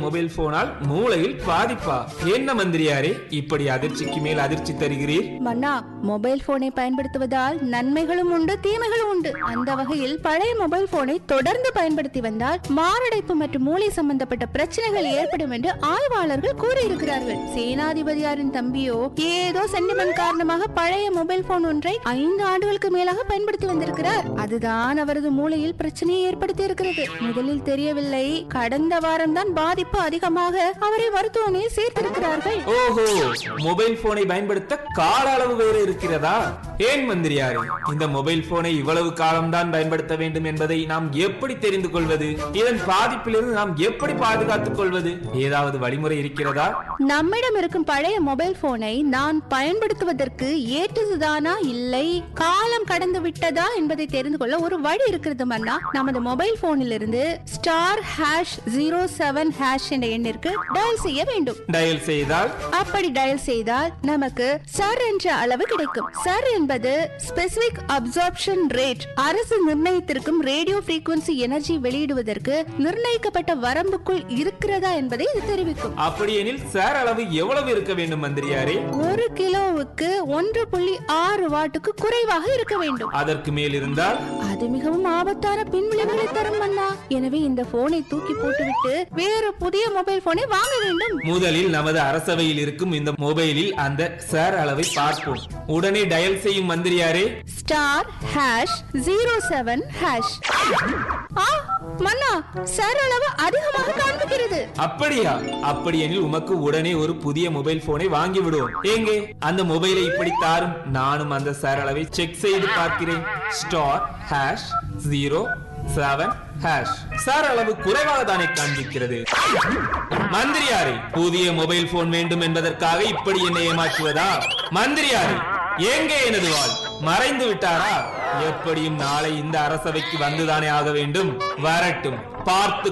mobile போனால் மூளையில் பாதிப்பா என்ன மந்திரியாரே இப்படி அதிர்ச்சிக்கு மேல் அதிர்ச்சி தருகிறீர் மன்னா மொபைல் போனை பயன்படுத்துவதால் நன்மைகளும் உண்டு தீமைகளும் உண்டு அந்த வகையில் பழைய மொபைல் போனை தொடர்ந்து பயன்படுத்தி வந்தால் மாரடைப்பு மற்றும் மூளை சம்பந்தப்பட்ட பிரச்சனைகள் ஏற்படும் என்று ஆய்வாளர்கள் கூறியிருக்கிறார்கள் சேனாதிபதியாரின் தம்பியோ ஏதோ சென்டிமெண்ட் காரணமாக பழைய மொபைல் போன் ஒன்றை ஐந்து ஆண்டுகளுக்கு மேலாக பயன்படுத்தி வந்திருக்கிறார் அதுதான் அவரது மூளையில் பிரச்சனையை ஏற்படுத்தி இருக்கிறது முதலில் தெரியவில்லை கடந்த வாரம் தான் பாதிப்பு அதிகமாக அவரை மருத்துவமனையில் சேர்த்திருக்கிறார்கள் ஓஹோ மொபைல் போனை பயன்படுத்த கால அளவு வேறு இருக்கிறதா ஏன் மந்திரியாரே இந்த மொபைல் போனை இவ்வளவு காலம்தான் பயன்படுத்த வேண்டும் என்பதை நாம் எப்படி தெரிந்து கொள்வது இதன் பாதிப்பிலிருந்து நாம் எப்படி பாதுகாத்துக் கொள்வது ஏதாவது வழிமுறை இருக்கிறதா நம்மிடம் இருக்கும் பழைய மொபைல் போனை நான் பயன்படுத்துவதற்கு ஏற்றதுதானா இல்லை காலம் கடந்து விட்டதா என்பதை தெரிந்து கொள்ள ஒரு வழி இருக்கிறது மன்னா நமது மொபைல் போனில் இருந்து star hash zero seven hash என்ற எண்ணிற்கு டயல் செய்ய வேண்டும் டயல் செய்தால் அப்படி டயல் செய்தால் நமக்கு சர் என்ற அளவு கிடைக்கும் சர் என்பது ஸ்பெசிபிக் அப்சார்ப்ஷன் ரேட் அரசு நிர்ணயித்திருக்கும் ரேடியோ frequency எனர்ஜி வெளியிடுவதற்கு நிர்ணயிக்கப்பட்ட வரம்புக்குள் இருக்கிறதா என்பதை இது தெரிவிக்கும் அப்படியெனில் சார் அளவு எவ்வளவு இருக்க வேண்டும் மந்திரியாரே ஒரு கிலோவுக்கு ஒன்று புள்ளி ஆறு வாட்டுக்கு குறைவாக இருக்க வேண்டும் அதற்கு மேல் இருந்தால் அது மிகவும் ஆபத்தான பின்விளைவுகளை தரும் மன்னா எனவே இந்த போனை தூக்கி போட்டுவிட்டு வேறு புதிய மொபைல் போனை வாங்க வேண்டும் முதலில் நமது அரசவையில் இருக்கும் இந்த மொபைலில் அந்த சார் அளவை பார்ப்போம் உடனே டயல் செய்யும் மந்திரியாரே star hash zero seven hash ஆ மன்னா சார் அளவு அதிகமாக காண்பிக்கிறது அப்படியா அப்படியெனில் உமக்கு உடனே ஒரு புதிய மொபைல் போனை வாங்கி விடுவோம் எங்கே அந்த மொபைலை இப்படி தாரும் நானும் அந்த சார் அளவை செக் செய்து பார்க்கிறேன் star hash zero seven hash sir அளவு குறைவாக தானே காண்பிக்கிறது மந்திரியாரே புதிய மொபைல் போன் வேண்டும் என்பதற்காக இப்படி என்னை ஏமாற்றுவதா மந்திரியாரே எங்கே எனது வாழ் மறைந்து விட்டாரா எப்படியும் நாளை இந்த அரசவைக்கு வந்துதானே ஆக வேண்டும் வரட்டும் பார்த்து